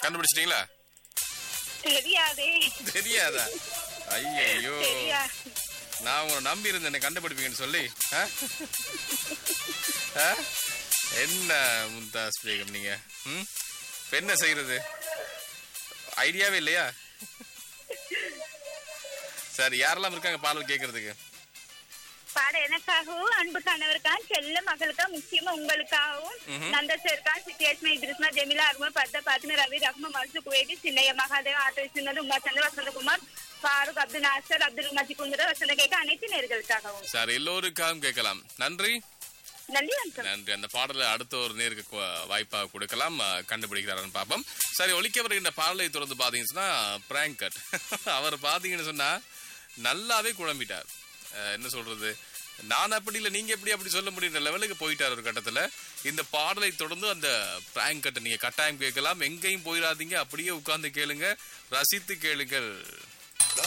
கண்டுபிடிச்சிட்டீங்களா தெரியாதே தெரியாதா ஐயோ தெரியா நான் உங்களை நம்பி இருந்தேன் கண்டுபிடிப்பீங்கன்னு சொல்லி ஆ? ஆ? என்ன மும்தாஸ் பேகம் நீங்க ம் இப்ப என்ன செய்யறது ஐடியாவே இல்லையா சரி யாரெல்லாம் இருக்காங்க பாடல் கேட்கறதுக்கு பாட எனக்காகவும் அன்பு கணவருக்காக செல்ல மகளுக்கா முக்கியமா உங்களுக்காகவும் நந்தசேர்கா சித்தியாஸ்மா இத்ரிஸ்மா ஜெமிலா அருமா பத்த பாத்தின ரவி ரஹ்மா மர்சு குவேடி சின்னைய மகாதேவ் ஆட்டோ சின்னது உமா சந்திர வசந்தகுமார் ஃபாரூக் அப்துல் நாசர் அப்துல் மஜி குந்தர வசந்த கேட்க அனைத்து நேர்களுக்காகவும் சார் எல்லோருக்காகவும் கேட்கலாம் நன்றி நன்றி வணக்கம் நன்றி அந்த பாடலை அடுத்த ஒரு நேருக்கு கு- வாய்ப்பாக கொடுக்கலாம் அஹ், கண்டுபிடிக்கிறாருன்னு பார்ப்போம் சரி ஒலிக்க வருகின்ற பாடலை தொடர்ந்து பார்த்தீங்கன்னா பிராங்க் கட் அவர் பார்த்தீங்கன்னு சொன்னா நல்லாவே குழம்பிட்டார் அஹ், என்ன சொல்றது நான் அப்படி இல்லை நீங்க எப்படி அப்படி சொல்ல முடியுற லெவலுக்கு போயிட்டார் ஒரு கட்டத்துல இந்த பாடலை தொடர்ந்து அந்த பிராங்க் கட்டை நீங்க கட்டாயம் கேட்கலாம் எங்கேயும் போயிடாதீங்க அப்படியே உட்கார்ந்து கேளுங்க ரசித்து கேளுங்கள்